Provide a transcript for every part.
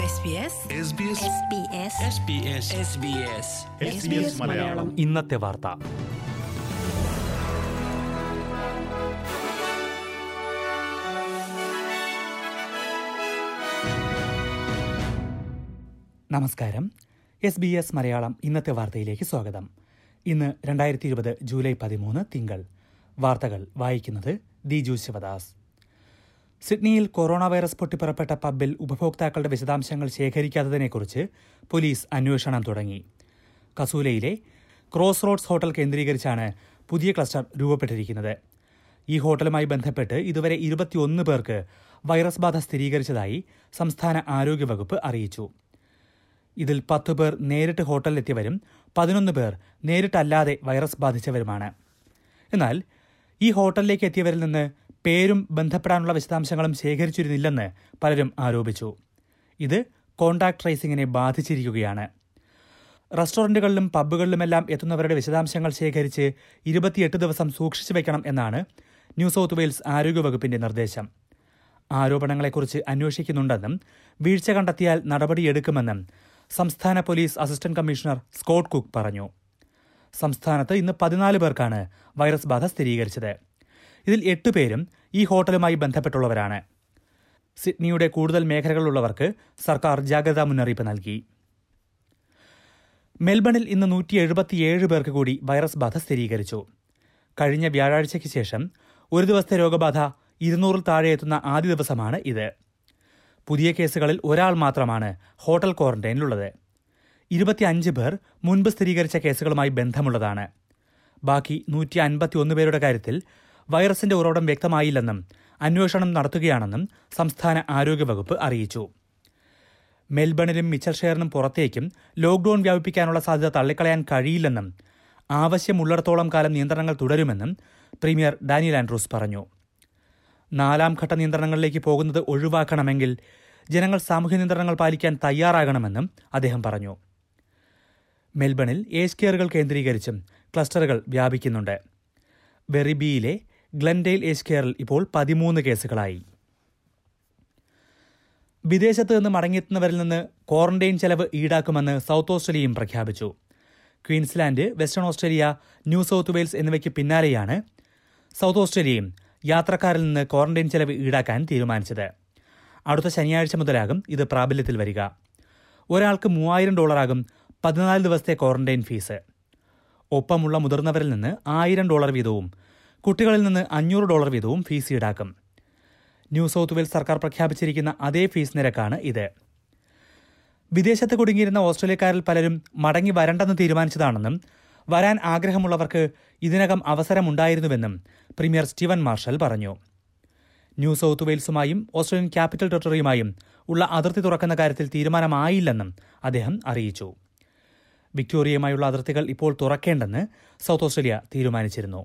SBS SBS SBS Malayalam ഇന്നത്തെ വാർത്ത നമസ്കാരം എസ് ബി എസ് മലയാളം ഇന്നത്തെ വാർത്തയിലേക്ക് സ്വാഗതം ഇന്ന് രണ്ടായിരത്തി ഇരുപത് ജൂലൈ പതിമൂന്ന് തിങ്കൾ വാർത്തകൾ വായിക്കുന്നത് ദിജു ശിവദാസ് സിഡ്നിയിൽ കൊറോണ വൈറസ് പൊട്ടിപ്പുറപ്പെട്ട പബ്ബിൽ ഉപഭോക്താക്കളുടെ വിശദാംശങ്ങൾ ശേഖരിക്കാത്തതിനെക്കുറിച്ച് പോലീസ് അന്വേഷണം തുടങ്ങി കസൂലയിലെ ക്രോസ് റോഡ്സ് ഹോട്ടൽ കേന്ദ്രീകരിച്ചാണ് പുതിയ ക്ലസ്റ്റർ രൂപപ്പെട്ടിരിക്കുന്നത് ഈ ഹോട്ടലുമായി ബന്ധപ്പെട്ട് ഇതുവരെ ഇരുപത്തിയൊന്ന് പേർക്ക് വൈറസ് ബാധ സ്ഥിരീകരിച്ചതായി സംസ്ഥാന ആരോഗ്യവകുപ്പ് അറിയിച്ചു ഇതിൽ പത്ത് പേർ നേരിട്ട് ഹോട്ടലിലെത്തിയവരും പതിനൊന്ന് പേർ നേരിട്ടല്ലാതെ വൈറസ് ബാധിച്ചവരുമാണ് എന്നാൽ ഈ ഹോട്ടലിലേക്ക് എത്തിയവരിൽ നിന്ന് പേരും ബന്ധപ്പെടാനുള്ള വിശദാംശങ്ങളും ശേഖരിച്ചിരുന്നില്ലെന്ന് പലരും ആരോപിച്ചു ഇത് കോണ്ടാക്ട് ട്രേസിംഗിനെ ബാധിച്ചിരിക്കുകയാണ് റെസ്റ്റോറന്റുകളിലും പബ്ബുകളിലുമെല്ലാം എത്തുന്നവരുടെ വിശദാംശങ്ങൾ ശേഖരിച്ച് ഇരുപത്തിയെട്ട് ദിവസം സൂക്ഷിച്ചു വെക്കണം എന്നാണ് ന്യൂ സൗത്ത് വെയിൽസ് ആരോഗ്യവകുപ്പിന്റെ നിർദ്ദേശം ആരോപണങ്ങളെക്കുറിച്ച് അന്വേഷിക്കുന്നുണ്ടെന്നും വീഴ്ച കണ്ടെത്തിയാൽ നടപടിയെടുക്കുമെന്നും സംസ്ഥാന police assistant commissioner Scott Cook പറഞ്ഞു സംസ്ഥാനത്ത് ഇന്ന് പതിനാല് പേർക്കാണ് വൈറസ് ബാധ സ്ഥിരീകരിച്ചത് ഇതിൽ എട്ട് പേരും ഈ ഹോട്ടലുമായി ബന്ധപ്പെട്ടുള്ളവരാണ് സിഡ്നിയുടെ കൂടുതൽ മേഖലകളിലുള്ളവർക്ക് സർക്കാർ ജാഗ്രതാ മുന്നറിയിപ്പ് നൽകി മെൽബണിൽ ഇന്ന് നൂറ്റി എഴുപത്തിയേഴ് പേർക്ക് കൂടി വൈറസ് ബാധ സ്ഥിരീകരിച്ചു കഴിഞ്ഞ വ്യാഴാഴ്ചയ്ക്ക് ശേഷം ഒരു ദിവസത്തെ രോഗബാധ ഇരുന്നൂറിൽ താഴെ എത്തുന്ന ആദ്യ ദിവസമാണ് ഇത് പുതിയ കേസുകളിൽ ഒരാൾ മാത്രമാണ് ഹോട്ടൽ ക്വാറന്റൈനിലുള്ളത് ഇരുപത്തിയഞ്ച് പേർ മുൻപ് സ്ഥിരീകരിച്ച കേസുകളുമായി ബന്ധമുള്ളതാണ് ബാക്കി നൂറ്റി അൻപത്തിയൊന്ന് പേരുടെ കാര്യത്തിൽ വൈറസിന്റെ ഉറവിടം വ്യക്തമായില്ലെന്നും അന്വേഷണം നടത്തുകയാണെന്നും സംസ്ഥാന ആരോഗ്യവകുപ്പ് അറിയിച്ചു മെൽബണിലും മിച്ചൽഷെയറിനും പുറത്തേക്കും ലോക്ഡൌൺ വ്യാപിപ്പിക്കാനുള്ള സാധ്യത തള്ളിക്കളയാൻ കഴിയില്ലെന്നും ആവശ്യമുള്ളിടത്തോളം കാലം നിയന്ത്രണങ്ങൾ തുടരുമെന്നും പ്രീമിയർ ഡാനിയൽ ആൻഡ്രൂസ് പറഞ്ഞു നാലാം ഘട്ട നിയന്ത്രണങ്ങളിലേക്ക് പോകുന്നത് ഒഴിവാക്കണമെങ്കിൽ ജനങ്ങൾ സാമൂഹ്യ നിയന്ത്രണങ്ങൾ പാലിക്കാൻ തയ്യാറാകണമെന്നും അദ്ദേഹം പറഞ്ഞു മെൽബണിൽ ഏജ് കെയറുകൾ കേന്ദ്രീകരിച്ചും ക്ലസ്റ്ററുകൾ വ്യാപിക്കുന്നുണ്ട് വെറിബിയിലെ ഗ്ലൻഡെയിൽ ഏജ് കെയറിൽ ഇപ്പോൾ പതിമൂന്ന് കേസുകളായി വിദേശത്ത് നിന്ന് മടങ്ങിയെത്തുന്നവരിൽ നിന്ന് ക്വാറന്റൈൻ ചെലവ് ഈടാക്കുമെന്ന് സൗത്ത് ഓസ്ട്രേലിയയും പ്രഖ്യാപിച്ചു Queensland Western Australia New South Wales എന്നിവയ്ക്ക് പിന്നാലെയാണ് സൗത്ത് ഓസ്ട്രേലിയയും യാത്രക്കാരിൽ നിന്ന് ക്വാറന്റൈൻ ചെലവ് ഈടാക്കാൻ തീരുമാനിച്ചത് അടുത്ത ശനിയാഴ്ച മുതലാകും ഇത് പ്രാബല്യത്തിൽ വരിക ഒരാൾക്ക് മൂവായിരം ഡോളറാകും പതിനാല് ദിവസത്തെ ക്വാറന്റൈൻ ഫീസ് ഒപ്പമുള്ള മുതിർന്നവരിൽ നിന്ന് ആയിരം ഡോളർ വീതവും കുട്ടികളിൽ നിന്ന് അഞ്ഞൂറ് ഡോളർ വീതവും ഫീസ് ഈടാക്കും ന്യൂ സൗത്ത് വെയിൽസ് സർക്കാർ പ്രഖ്യാപിച്ചിരിക്കുന്ന അതേ ഫീസ് നിരക്കാണ് ഇത് വിദേശത്ത് കുടുങ്ങിയിരുന്ന ഓസ്ട്രേലിയക്കാരിൽ പലരും മടങ്ങി വരണ്ടെന്ന് തീരുമാനിച്ചതാണെന്നും വരാൻ ആഗ്രഹമുള്ളവർക്ക് ഇതിനകം അവസരമുണ്ടായിരുന്നുവെന്നും പ്രീമിയർ സ്റ്റീവൻ മാർഷൽ പറഞ്ഞു ന്യൂ സൗത്ത് വെയിൽസുമായും ഓസ്ട്രേലിയൻ ക്യാപിറ്റൽ ടെറിട്ടറിയുമായും ഉള്ള അതിർത്തി തുറക്കുന്ന കാര്യത്തിൽ തീരുമാനമായില്ലെന്നും അദ്ദേഹം അറിയിച്ചു വിക്ടോറിയയുമായുള്ള അതിർത്തികൾ ഇപ്പോൾ തുറക്കേണ്ടെന്ന് സൗത്ത് ഓസ്ട്രേലിയ തീരുമാനിച്ചിരുന്നു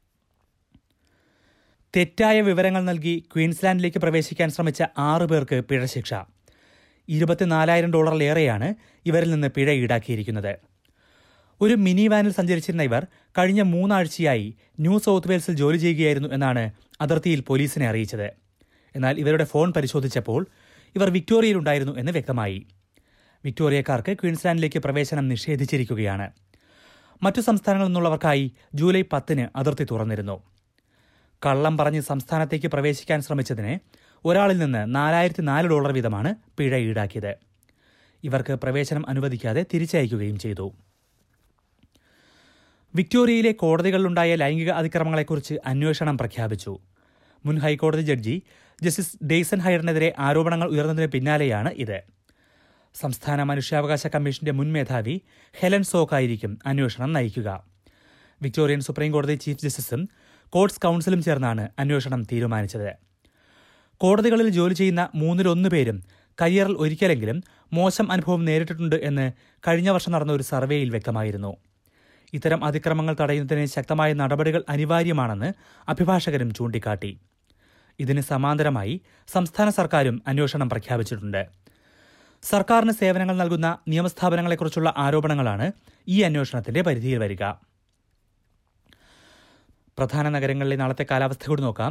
തെറ്റായ വിവരങ്ങൾ നൽകി ക്വീൻസ്ലാൻഡിലേക്ക് പ്രവേശിക്കാൻ ശ്രമിച്ച ആറ് പേർക്ക് പിഴശിക്ഷ ഇരുപത്തിനാലായിരം ഡോളറിലേറെയാണ് ഇവരിൽ നിന്ന് പിഴ ഈടാക്കിയിരിക്കുന്നത് ഒരു മിനി വാനിൽ സഞ്ചരിച്ചിരുന്ന ഇവർ കഴിഞ്ഞ മൂന്നാഴ്ചയായി ന്യൂ സൗത്ത് വെയിൽസിൽ ജോലി ചെയ്യുകയായിരുന്നു എന്നാണ് അതിർത്തിയിൽ പോലീസിനെ അറിയിച്ചത് എന്നാൽ ഇവരുടെ ഫോൺ പരിശോധിച്ചപ്പോൾ ഇവർ വിക്ടോറിയയിലുണ്ടായിരുന്നു എന്ന് വ്യക്തമായി വിക്ടോറിയക്കാർക്ക് ക്വീൻസ്ലാൻഡിലേക്ക് പ്രവേശനം നിഷേധിച്ചിരിക്കുകയാണ് മറ്റു സംസ്ഥാനങ്ങളിൽ നിന്നുള്ളവർക്കായി ജൂലൈ പത്തിന് അതിർത്തി തുറന്നിരുന്നു കള്ളം പറഞ്ഞ് സംസ്ഥാനത്തേക്ക് പ്രവേശിക്കാൻ ശ്രമിച്ചതിന് ഒരാളിൽ നിന്ന് നാലായിരത്തി നാല് ഡോളർ വീതമാണ് പിഴ ഈടാക്കിയത് ഇവർക്ക് പ്രവേശനം അനുവദിക്കാതെ തിരിച്ചയക്കുകയും ചെയ്തു വിക്ടോറിയയിലെ കോടതികളിലുണ്ടായ ലൈംഗിക അതിക്രമങ്ങളെക്കുറിച്ച് അന്വേഷണം പ്രഖ്യാപിച്ചു മുൻ ഹൈക്കോടതി ജഡ്ജി ജസ്റ്റിസ് ഡെയ്സൺ ഹൈഡറിനെതിരെ ആരോപണങ്ങൾ ഉയർന്നതിന് പിന്നാലെയാണ് ഇത് സംസ്ഥാന മനുഷ്യാവകാശ കമ്മീഷന്റെ മുൻ മേധാവി ഹെലൻ സോക്കായിരിക്കും അന്വേഷണം നയിക്കുക വിക്ടോറിയൻ സുപ്രീം കോടതി ചീഫ് ജസ്റ്റിസും കോർട്സ് കൌൺസിലും ചേർന്നാണ് അന്വേഷണം തീരുമാനിച്ചത് കോടതികളിൽ ജോലി ചെയ്യുന്ന മൂന്നിലൊന്ന് പേരും കരിയറിൽ ഒരിക്കലെങ്കിലും മോശം അനുഭവം നേരിട്ടിട്ടുണ്ട് എന്ന് കഴിഞ്ഞ വർഷം നടന്ന ഒരു സർവേയിൽ വ്യക്തമായിരുന്നു ഇത്തരം അതിക്രമങ്ങൾ തടയുന്നതിന് ശക്തമായ നടപടികൾ അനിവാര്യമാണെന്ന് അഭിഭാഷകരും ചൂണ്ടിക്കാട്ടി ഇതിന് സമാന്തരമായി സംസ്ഥാന സർക്കാരും അന്വേഷണം പ്രഖ്യാപിച്ചിട്ടുണ്ട് സർക്കാരിന് സേവനങ്ങൾ നൽകുന്ന നിയമസ്ഥാപനങ്ങളെക്കുറിച്ചുള്ള ആരോപണങ്ങളാണ് ഈ അന്വേഷണത്തിന്റെ പരിധിയിൽ വരിക പ്രധാന നഗരങ്ങളിലെ നാളത്തെ കാലാവസ്ഥ കൂടി നോക്കാം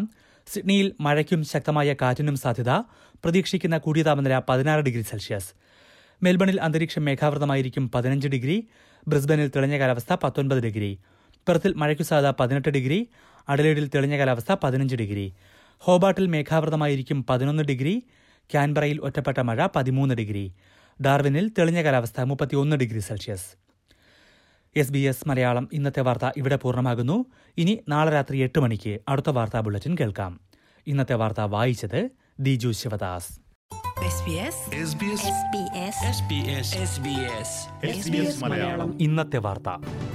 സിഡ്നിയിൽ മഴയ്ക്കും ശക്തമായ കാറ്റിനും സാധ്യത പ്രതീക്ഷിക്കുന്ന കൂടിയ താപനില പതിനാറ് ഡിഗ്രി സെൽഷ്യസ് മെൽബണിൽ അന്തരീക്ഷം മേഘാവൃതമായിരിക്കും പതിനഞ്ച് ഡിഗ്രി ബ്രിസ്ബനിൽ തെളിഞ്ഞ കാലാവസ്ഥ പത്തൊൻപത് ഡിഗ്രി പെർത്തിൽ മഴയ്ക്കു സാധ്യത പതിനെട്ട് ഡിഗ്രി അഡലേഡിൽ തെളിഞ്ഞ കാലാവസ്ഥ പതിനഞ്ച് ഡിഗ്രി ഹോബാട്ടിൽ മേഘാവൃതമായിരിക്കും പതിനൊന്ന് ഡിഗ്രി ക്യാൻബറയിൽ ഒറ്റപ്പെട്ട മഴ പതിമൂന്ന് ഡിഗ്രി ഡാർവിനിൽ തെളിഞ്ഞ കാലാവസ്ഥ മുപ്പത്തിയൊന്ന് degree Celsius S B S Malayalam ഇന്നത്തെ വാർത്ത ഇവിടെ പൂർണ്ണമാകുന്നു ഇനി നാളെ രാത്രി എട്ട് മണിക്ക് അടുത്ത വാർത്താ ബുള്ളറ്റിൻ കേൾക്കാം ഇന്നത്തെ വാർത്ത വായിച്ചത് Diju Sivadas SBS SBS SBS SBS SBS SBS Malayalam ഇന്നത്തെ വാർത്ത